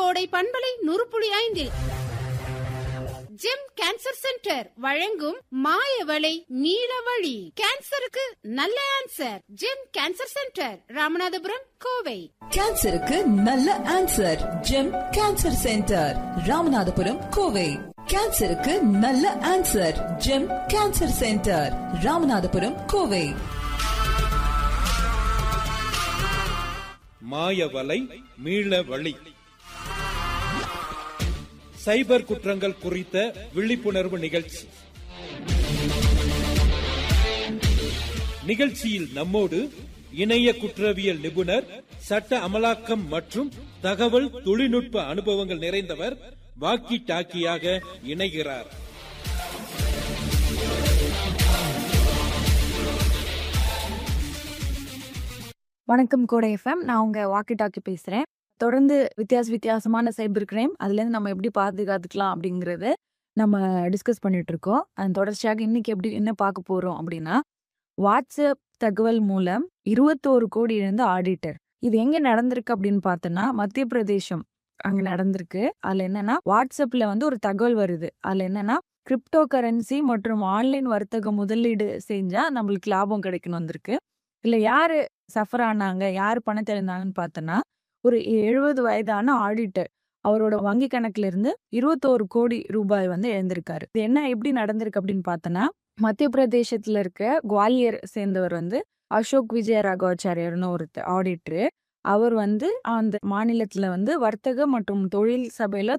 கோடை பண்பலை நூறு புள்ளி ஐந்தில் ஜெம் கேன்சர் சென்டர் வழங்கும் மாயவளை நீலவழி கேன்சருக்கு நல்ல answer Gem cancer centre Ramanathapuram Kovai கேன்சருக்கு நல்ல answer Gem cancer centre Ramanathapuram Kovai கேன்சருக்கு நல்ல answer Gem cancer centre Ramanathapuram Kovai மாயவலை மீள வழி சைபர் குற்றங்கள் குறித்த விழிப்புணர்வு நிகழ்ச்சி நிகழ்ச்சியில் நம்மோடு இணைய குற்றவியல் நிபுணர் சட்ட அமலாக்கம் மற்றும் தகவல் தொழில்நுட்ப அனுபவங்கள் நிறைந்தவர் வாக்கி டாக்கியாக இணைகிறார் வணக்கம் கோடை எஃப்எம் நான் உங்க வாக்கி டாக்கி பேசுறேன் தொடர்ந்து வித்தியாச வித்தியாசமான சைபர் கிரைம் அதுலேருந்து நம்ம எப்படி பாதுகாத்துக்கலாம் அப்படிங்கறது நம்ம டிஸ்கஸ் பண்ணிட்டு இருக்கோம் அதன் தொடர்ச்சியாக இன்னைக்கு எப்படி என்ன பார்க்க போறோம் அப்படின்னா வாட்ஸ்அப் தகவல் மூலம் இருபத்தோரு கோடி இழந்த ஆடிட்டர் இது எங்க நடந்திருக்கு அப்படின்னு பார்த்தோன்னா மத்திய பிரதேசம் அங்க நடந்திருக்கு அதுல என்னன்னா வாட்ஸ்அப்ல வந்து ஒரு தகவல் வருது அதுல என்னன்னா கிரிப்டோ கரன்சி மற்றும் ஆன்லைன் வர்த்தக முதலீடு செஞ்சா நம்மளுக்கு லாபம் கிடைக்கணும் வந்திருக்கு இல்ல யாரு சஃபர் ஆனாங்க யார் பணத்தை இழந்தாங்கன்னு பார்த்தோன்னா ஒரு எழுபது வயதான ஆடிட்டர் அவரோட வங்கி கணக்குல இருந்து இருபத்தோரு கோடி ரூபாய் வந்து இழந்திருக்காரு இது என்ன எப்படி நடந்திருக்கு அப்படின்னு பார்த்தோன்னா மத்திய பிரதேசத்துல இருக்க குவாலியர் சேர்ந்தவர் வந்து அசோக் விஜய ராகவாச்சாரியர்னு ஒருத்தர் ஆடிட்டரு அவர் வந்து அந்த மாநிலத்துல வந்து வர்த்தக மற்றும் தொழில் சபையில